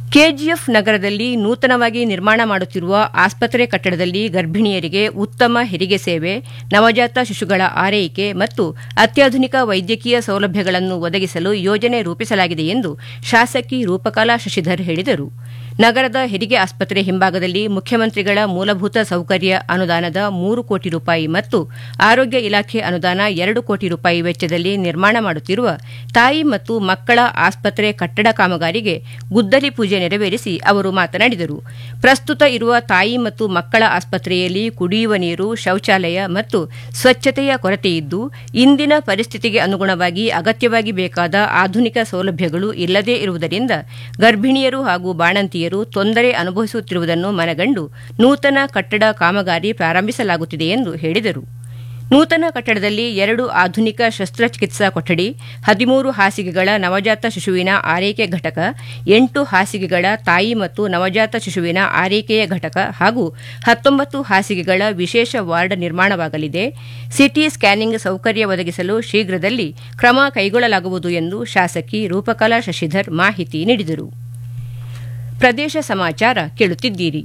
KGF ನಗರದಲ್ಲಿ ನೂತನವಾಗಿ ನಿರ್ಮಾಣ ಮಾಡುತ್ತಿರುವ ಆಸ್ಪತ್ರೆ ಕಟ್ಟಡದಲ್ಲಿ ಗರ್ಭಿಣಿಯರಿಗೆ ಉತ್ತಮ ಹೆರಿಗೆ ಸೇವೆ ನವಜಾತ ಶಿಶುಗಳ ಆರೈಕೆ ಮತ್ತು ಅತ್ಯಾಧುನಿಕ ವೈದ್ಯಕೀಯ ಸೌಲಭ್ಯಗಳನ್ನು ಒದಗಿಸಲು ಯೋಜನೆ ರೂಪಿಸಲಾಗಿದೆ ಎಂದು ಶಾಸಕಿ ರೂಪಕಲಾ ಶಶಿಧರ್ ಹೇಳಿದರು ನಗರದ ಹೆರಿಗೆ ಆಸ್ಪತ್ರೆ ಹಿಂಭಾಗದಲ್ಲಿ ಮುಖ್ಯಮಂತ್ರಿಗಳ ಮೂಲಭೂತ ಸೌಕರ್ಯ ಅನುದಾನದ ಮೂರು ಕೋಟಿ ರೂಪಾಯಿ ಮತ್ತು ಆರೋಗ್ಯ ಇಲಾಖೆ ಅನುದಾನ ಎರಡು ಕೋಟಿ ರೂಪಾಯಿ ವೆಚ್ಚದಲ್ಲಿ ನಿರ್ಮಾಣ ಮಾಡುತ್ತಿರುವ ತಾಯಿ ಮತ್ತು ಮಕ್ಕಳ ಆಸ್ಪತ್ರೆ ಕಟ್ಟಡ ಕಾಮಗಾರಿಗೆ ಗುದ್ದಲಿ ಪೂಜೆ ನೆರವೇರಿಸಿ ಅವರು ಮಾತನಾಡಿದರು ಪ್ರಸ್ತುತ ಇರುವ ತಾಯಿ ಮತ್ತು ಮಕ್ಕಳ ಆಸ್ಪತ್ರೆಯಲ್ಲಿ ಕುಡಿಯುವ ನೀರು ಶೌಚಾಲಯ ಮತ್ತು ಸ್ವಚ್ಛತೆಯ ಕೊರತೆಯಿದ್ದು ಇಂದಿನ ಪರಿಸ್ಥಿತಿಗೆ ಅನುಗುಣವಾಗಿ ಅಗತ್ಯವಾಗಿ ಬೇಕಾದ ಆಧುನಿಕ ಸೌಲಭ್ಯಗಳು ಇಲ್ಲದೇ ಇರುವುದರಿಂದ ಗರ್ಭಿಣಿಯರು ಹಾಗೂ ಬಾಣಂತಿಯರು ತೊಂದರೆ ಅನುಭವಿಸುತ್ತಿರುವುದನ್ನು ಮನಗಂಡು ನೂತನ ಕಟ್ಟಡ ಕಾಮಗಾರಿ ಪ್ರಾರಂಭಿಸಲಾಗುತ್ತಿದೆ ಎಂದು ಹೇಳಿದರು ನೂತನ ಕಟ್ಟಡದಲ್ಲಿ ಎರಡು ಆಧುನಿಕ ಶಸ್ತ್ರಚಿಕಿತ್ಸಾ ಕೊಠಡಿ ಹದಿಮೂರು ಹಾಸಿಗೆಗಳ ನವಜಾತ ಶಿಶುವಿನ ಆರೈಕೆ ಘಟಕ ಎಂಟು ಹಾಸಿಗೆಗಳ ತಾಯಿ ಮತ್ತು ನವಜಾತ ಶಿಶುವಿನ ಆರೈಕೆಯ ಘಟಕ ಹಾಗೂ ಹತ್ತೊಂಬತ್ತು ಹಾಸಿಗೆಗಳ ವಿಶೇಷ ವಾರ್ಡ್ ನಿರ್ಮಾಣವಾಗಲಿದೆ ಸಿಟಿ ಸ್ಕ್ಯಾನಿಂಗ್ ಸೌಕರ್ಯ ಒದಗಿಸಲು ಶೀಘ್ರದಲ್ಲಿ ಕ್ರಮ ಕೈಗೊಳ್ಳಲಾಗುವುದು ಎಂದು ಶಾಸಕಿ ರೂಪಕಲಾ ಶಶಿಧರ್ ಮಾಹಿತಿ ನೀಡಿದರು ಪ್ರದೇಶ ಸಮಾಚಾರ ಕೇಳುತ್ತಿದ್ದೀರಿ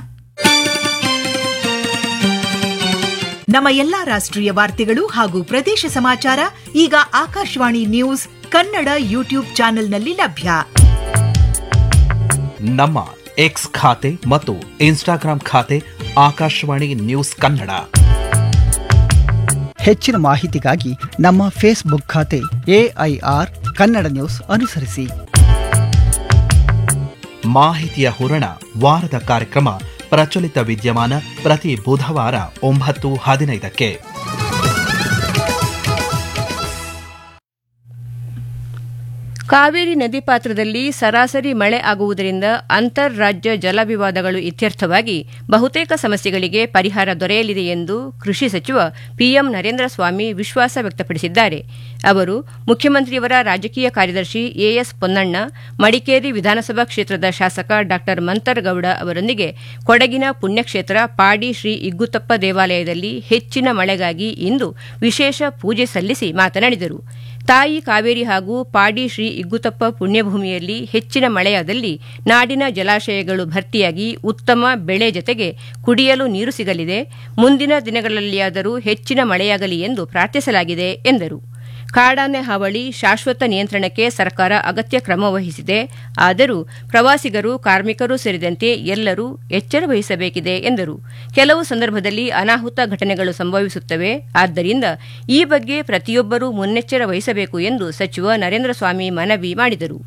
ನಮ್ಮ ಎಲ್ಲಾ ರಾಷ್ಟ್ರೀಯ ವಾರ್ತೆಗಳು ಹಾಗೂ ಪ್ರದೇಶ ಸಮಾಚಾರ ಈಗ ಆಕಾಶವಾಣಿ ನ್ಯೂಸ್ ಕನ್ನಡ ಯೂಟ್ಯೂಬ್ ಚಾನೆಲ್ನಲ್ಲಿ ಲಭ್ಯ ನಮ್ಮ ಎಕ್ಸ್ ಖಾತೆ ಮತ್ತು ಇನ್ಸ್ಟಾಗ್ರಾಂ ಖಾತೆ ಆಕಾಶವಾಣಿ ನ್ಯೂಸ್ ಕನ್ನಡ ಹೆಚ್ಚಿನ ಮಾಹಿತಿಗಾಗಿ ನಮ್ಮ ಫೇಸ್ಬುಕ್ ಖಾತೆ ಎಐಆರ್ ಕನ್ನಡ ನ್ಯೂಸ್ ಅನುಸರಿಸಿ ಮಾಹಿತಿಯ ಹೂರಣ ವಾರದ ಕಾರ್ಯಕ್ರಮ ಪ್ರಚಲಿತ ವಿದ್ಯಮಾನ ಪ್ರತಿ ಬುಧವಾರ ಒಂಬತ್ತು ಹದಿನೈದಕ್ಕೆ ಕಾವೇರಿ ನದಿ ಪಾತ್ರದಲ್ಲಿ ಸರಾಸರಿ ಮಳೆ ಆಗುವುದರಿಂದ ಅಂತಾರಾಜ್ಯ ಜಲ ವಿವಾದಗಳು ಇತ್ಯರ್ಥವಾಗಿ ಬಹುತೇಕ ಸಮಸ್ಯೆಗಳಿಗೆ ಪರಿಹಾರ ದೊರೆಯಲಿದೆ ಎಂದು ಕೃಷಿ ಸಚಿವ ಪಿಎಂ ನರೇಂದ್ರ ಸ್ವಾಮಿ ವಿಶ್ವಾಸ ವ್ಯಕ್ತಪಡಿಸಿದ್ದಾರೆ ಅವರು ಮುಖ್ಯಮಂತ್ರಿಯವರ ರಾಜಕೀಯ ಕಾರ್ಯದರ್ಶಿ ಎಎಸ್ ಪೊನ್ನಣ್ಣ ಮಡಿಕೇರಿ ವಿಧಾನಸಭಾ ಕ್ಷೇತ್ರದ ಶಾಸಕ ಡಾ ಮಂತರ್ಗೌಡ ಅವರೊಂದಿಗೆ ಕೊಡಗಿನ ಪುಣ್ಯಕ್ಷೇತ್ರ ಪಾಡಿ ಶ್ರೀ ಇಗ್ಗುತಪ್ಪ ದೇವಾಲಯದಲ್ಲಿ ಹೆಚ್ಚಿನ ಮಳೆಗಾಗಿ ಇಂದು ವಿಶೇಷ ಪೂಜೆ ಸಲ್ಲಿಸಿ ಮಾತನಾಡಿದರು ತಾಯಿ ಕಾವೇರಿ ಹಾಗೂ ಪಾಡಿ ಶ್ರೀ ಇಗ್ಗುತಪ್ಪ ಪುಣ್ಯಭೂಮಿಯಲ್ಲಿ ಹೆಚ್ಚಿನ ಮಳೆಯಾದಲ್ಲಿ ನಾಡಿನ ಜಲಾಶಯಗಳು ಭರ್ತಿಯಾಗಿ ಉತ್ತಮ ಬೆಳೆ ಜತೆಗೆ ಕುಡಿಯಲು ನೀರು ಸಿಗಲಿದೆ ಮುಂದಿನ ದಿನಗಳಲ್ಲಿಯಾದರೂ ಹೆಚ್ಚಿನ ಮಳೆಯಾಗಲಿ ಎಂದು ಪ್ರಾರ್ಥಿಸಲಾಗಿದೆ ಎಂದರು ಕಾಡಾನೆ ಹಾವಳಿ ಶಾಶ್ವತ ನಿಯಂತ್ರಣಕ್ಕೆ ಸರ್ಕಾರ ಅಗತ್ಯ ಕ್ರಮ ವಹಿಸಿದೆ ಆದರೂ ಪ್ರವಾಸಿಗರು ಕಾರ್ಮಿಕರು ಸೇರಿದಂತೆ ಎಲ್ಲರೂ ಎಚ್ಚರ ವಹಿಸಬೇಕಿದೆ ಎಂದರು ಕೆಲವು ಸಂದರ್ಭದಲ್ಲಿ ಅನಾಹುತ ಘಟನೆಗಳು ಸಂಭವಿಸುತ್ತವೆ ಆದ್ದರಿಂದ ಈ ಬಗ್ಗೆ ಪ್ರತಿಯೊಬ್ಬರೂ ಮುನ್ನೆಚ್ಚರ ವಹಿಸಬೇಕು ಎಂದು ಸಚಿವ ನರೇಂದ್ರ ಸ್ವಾಮಿ ಮನವಿ ಮಾಡಿದರು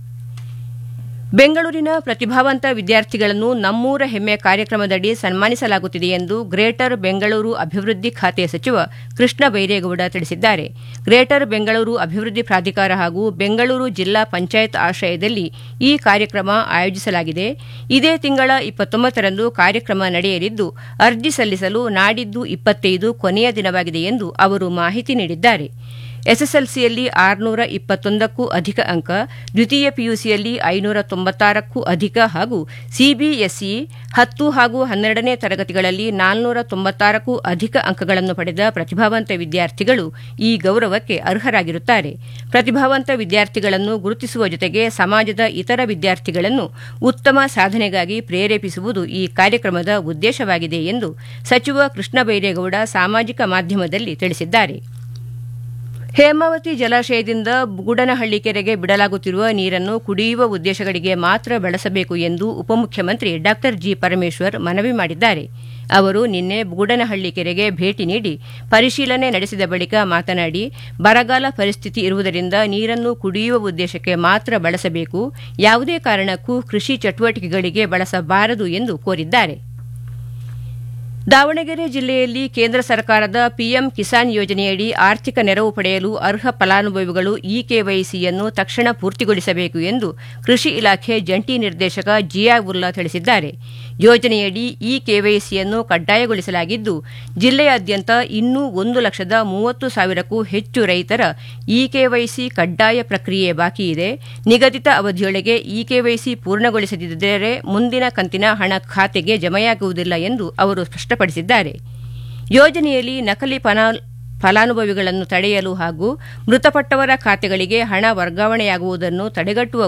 ಬೆಂಗಳೂರಿನ ಪ್ರತಿಭಾವಂತ ವಿದ್ಯಾರ್ಥಿಗಳನ್ನು ನಮ್ಮೂರ ಹೆಮ್ಮೆ ಕಾರ್ಯಕ್ರಮದಡಿ ಸನ್ಮಾನಿಸಲಾಗುತ್ತಿದೆ ಎಂದು ಗ್ರೇಟರ್ ಬೆಂಗಳೂರು ಅಭಿವೃದ್ಧಿ ಖಾತೆ ಸಚಿವ ಕೃಷ್ಣ ಬೈರೇಗೌಡ ತಿಳಿಸಿದ್ದಾರೆ ಗ್ರೇಟರ್ ಬೆಂಗಳೂರು ಅಭಿವೃದ್ಧಿ ಪ್ರಾಧಿಕಾರ ಹಾಗೂ ಬೆಂಗಳೂರು ಜಿಲ್ಲಾ ಪಂಚಾಯತ್ ಆಶ್ರಯದಲ್ಲಿ ಈ ಕಾರ್ಯಕ್ರಮ ಆಯೋಜಿಸಲಾಗಿದೆ ಇದೇ ತಿಂಗಳ ಇಪ್ಪತ್ತೊಂಬತ್ತರಂದು ಕಾರ್ಯಕ್ರಮ ನಡೆಯಲಿದ್ದು ಅರ್ಜಿ ಸಲ್ಲಿಸಲು ನಾಡಿದ್ದು ಇಪ್ಪತ್ತೈದು ಕೊನೆಯ ದಿನವಾಗಿದೆ ಎಂದು ಅವರು ಮಾಹಿತಿ ನೀಡಿದ್ದಾರೆ ಎಸ್ಎಸ್ಎಲ್ಸಿಯಲ್ಲಿ ಆರುನೂರ ಇಪ್ಪತ್ತೊಂದಕ್ಕೂ ಅಧಿಕ ಅಂಕ ದ್ವಿತೀಯ ಪಿಯುಸಿಯಲ್ಲಿ ಐನೂರ ತೊಂಬತ್ತಾರಕ್ಕೂ ಅಧಿಕ ಹಾಗೂ ಸಿಬಿಎಸ್ಇ ಹತ್ತು ಹಾಗೂ ಹನ್ನೆರಡನೇ ತರಗತಿಗಳಲ್ಲಿ ನಾಲ್ನೂರ ತೊಂಬತ್ತಾರಕ್ಕೂ ಅಧಿಕ ಅಂಕಗಳನ್ನು ಪಡೆದ ಪ್ರತಿಭಾವಂತ ವಿದ್ಯಾರ್ಥಿಗಳು ಈ ಗೌರವಕ್ಕೆ ಅರ್ಹರಾಗಿರುತ್ತಾರೆ ಪ್ರತಿಭಾವಂತ ವಿದ್ಯಾರ್ಥಿಗಳನ್ನು ಗುರುತಿಸುವ ಜೊತೆಗೆ ಸಮಾಜದ ಇತರ ವಿದ್ಯಾರ್ಥಿಗಳನ್ನು ಉತ್ತಮ ಸಾಧನೆಗಾಗಿ ಪ್ರೇರೇಪಿಸುವುದು ಈ ಕಾರ್ಯಕ್ರಮದ ಉದ್ದೇಶವಾಗಿದೆ ಎಂದು ಸಚಿವ ಕೃಷ್ಣ ಬೈರೇಗೌಡ ಸಾಮಾಜಿಕ ಮಾಧ್ಯಮದಲ್ಲಿ ತಿಳಿಸಿದ್ದಾರೆ ಹೇಮಾವತಿ ಜಲಾಶಯದಿಂದ ಬುಗುಡನಹಳ್ಳಿ ಕೆರೆಗೆ ಬಿಡಲಾಗುತ್ತಿರುವ ನೀರನ್ನು ಕುಡಿಯುವ ಉದ್ದೇಶಗಳಿಗೆ ಮಾತ್ರ ಬಳಸಬೇಕು ಎಂದು ಉಪಮುಖ್ಯಮಂತ್ರಿ ಡಾ ಜಿ ಪರಮೇಶ್ವರ್ ಮನವಿ ಮಾಡಿದ್ದಾರೆ ಅವರು ನಿನ್ನೆ ಬುಗುಡನಹಳ್ಳಿ ಕೆರೆಗೆ ಭೇಟಿ ನೀಡಿ ಪರಿಶೀಲನೆ ನಡೆಸಿದ ಬಳಿಕ ಮಾತನಾಡಿ ಬರಗಾಲ ಪರಿಸ್ಥಿತಿ ಇರುವುದರಿಂದ ನೀರನ್ನು ಕುಡಿಯುವ ಉದ್ದೇಶಕ್ಕೆ ಮಾತ್ರ ಬಳಸಬೇಕು ಯಾವುದೇ ಕಾರಣಕ್ಕೂ ಕೃಷಿ ಚಟುವಟಿಕೆಗಳಿಗೆ ಬಳಸಬಾರದು ಎಂದು ಕೋರಿದ್ದಾರೆ ದಾವಣಗೆರೆ ಜಿಲ್ಲೆಯಲ್ಲಿ ಕೇಂದ್ರ ಸರ್ಕಾರದ ಪಿಎಂ ಕಿಸಾನ್ ಯೋಜನೆಯಡಿ ಆರ್ಥಿಕ ನೆರವು ಪಡೆಯಲು ಅರ್ಹ ಫಲಾನುಭವಿಗಳು ಇ ಕೆವೈಸಿಯನ್ನು ತಕ್ಷಣ ಪೂರ್ತಿಗೊಳಿಸಬೇಕು ಎಂದು ಕೃಷಿ ಇಲಾಖೆ ಜಂಟಿ ನಿರ್ದೇಶಕ ಜಿಯಾ ಉಲ್ಲಾ ತಿಳಿಸಿದ್ದಾರೆ ಯೋಜನೆಯಡಿ ಇ ಕೆವೈಸಿಯನ್ನು ಕಡ್ಡಾಯಗೊಳಿಸಲಾಗಿದ್ದು ಜಿಲ್ಲೆಯಾದ್ಯಂತ ಇನ್ನೂ ಒಂದು ಲಕ್ಷದ ಮೂವತ್ತು ಸಾವಿರಕ್ಕೂ ಹೆಚ್ಚು ರೈತರ ಇ ಕೆವೈಸಿ ಕಡ್ಡಾಯ ಪ್ರಕ್ರಿಯೆ ಬಾಕಿ ಇದೆ ನಿಗದಿತ ಅವಧಿಯೊಳಗೆ ಇ ಕೆವೈಸಿ ಪೂರ್ಣಗೊಳಿಸದಿದ್ದರೆ ಮುಂದಿನ ಕಂತಿನ ಹಣ ಖಾತೆಗೆ ಜಮೆಯಾಗುವುದಿಲ್ಲ ಎಂದು ಅವರು ಸ್ಪಷ್ಟಪಡಿಸಿದ್ದಾರೆ ಯೋಜನೆಯಲ್ಲಿ ನಕಲಿ ಫಲಾನು ಫಲಾನುಭವಿಗಳನ್ನು ತಡೆಯಲು ಹಾಗೂ ಮೃತಪಟ್ಟವರ ಖಾತೆಗಳಿಗೆ ಹಣ ವರ್ಗಾವಣೆಯಾಗುವುದನ್ನು ತಡೆಗಟ್ಟುವ